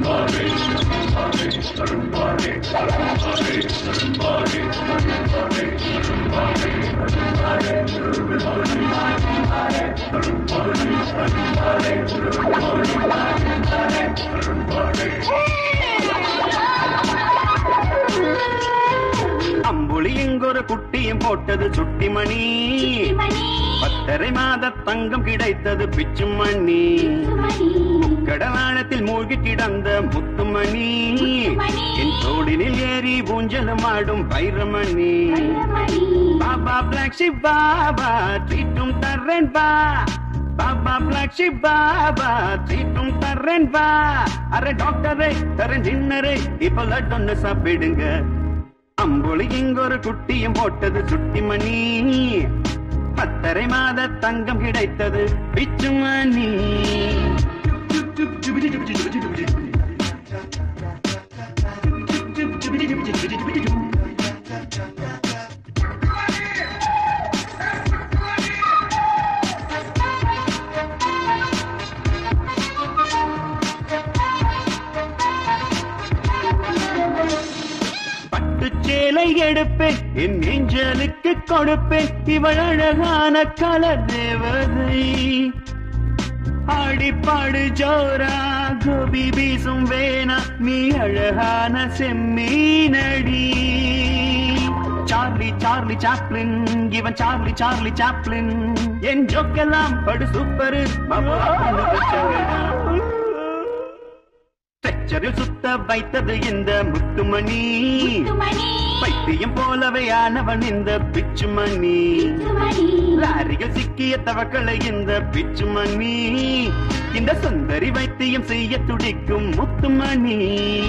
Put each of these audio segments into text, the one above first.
அம்புலி எங்கொரு குட்டியும் போட்டது சுட்டிமணி பத்தரை மாத தங்கம் கிடைத்தது பிச்சுமணி கடலாழத்தில் மூழ்கி கிடந்த முத்துமணி என் தோடினில் ஏறி ஊஞ்சலும் ஆடும் பைரமணி பாபா பிளாக் ஷிப் பாபா ட்ரீட்டும் தர்றேன் பா பாபா பிளாக் ஷிப் பாபா ட்ரீட்டும் தர்றேன் பா அரே டாக்டரே தரேன் டின்னரே இப்ப லட்டொன்னு சாப்பிடுங்க அம்புலி இங்கொரு குட்டியும் போட்டது சுட்டிமணி பத்தரை மாத தங்கம் கிடைத்தது பிச்சுமணி பட்டு சேலை எடுப்பேன் என் நெஞ்சலுக்கு கொடுப்பேன் இவள் அழகான கலர் தேவதை ஆடிப்பாடு ஜோரா கோபி வீசும் வேணா நீ அழகான செம்மீனடி சார்லி சார்லி சாப்ளின் இவன் சார்லி சார்லி சாப்ளின் என் ஜோக்கெல்லாம் படு சூப்பரு ஸ்ட்ரெச்சரில் சுத்த வைத்தது இந்த முத்துமணி பைத்தியம் போலவே ஆனவன் இந்த பிச்சுமணி லாரிகள் சிக்கிய தவக்களை இந்த பிச்சுமணி இந்த சுந்தரி வைத்தியம் செய்ய துடிக்கும் முத்துமணி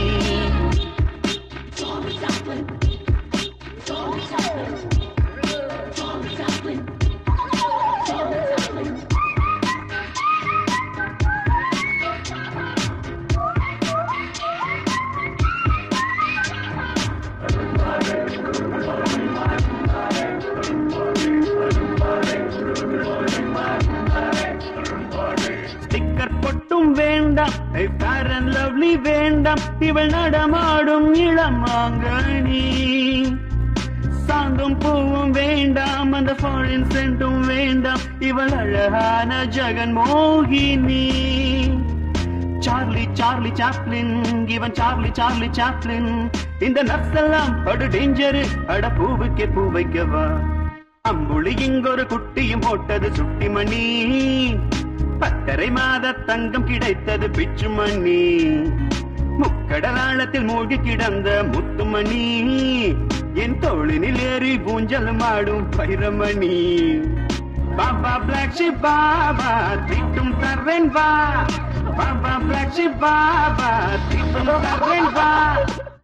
ஸ்டிக்கர் பொட்டும் வேண்டாம் ஃபேர் அண்ட் லவ்லி வேண்டாம் இவள் நடமாடும் இளமாங்கனி சாந்தும் பூவும் வேண்டாம் அந்த ஃபாரின் சென்ட்டும் வேண்டாம் இவள் அழகான ஜெகன் மோகினி சார்லி சார்லி சாப்ளின் இவன் சார்லி சார்லி சாப்ளின் இந்த நர்ஸ் எல்லாம் படு டேஞ்சரு அட பூவுக்கே பூ வைக்கவா அம்புலி இங்கொரு குட்டியும் போட்டது சுட்டிமணி பத்தரை மாத தங்கம் கிடைத்தது பிச்சுமணி முக்கடலாளத்தில் மூழ்கி கிடந்த முத்துமணி என் தோளினில் ஏறி ஊஞ்சலும் ஆடும் பைரமணி பாபா பிளாக் ஷிப் பாபா திட்டும் தர்றேன் வா பாபா பிளாக் ஷிப் பாபா திட்டும் தர்றேன் வா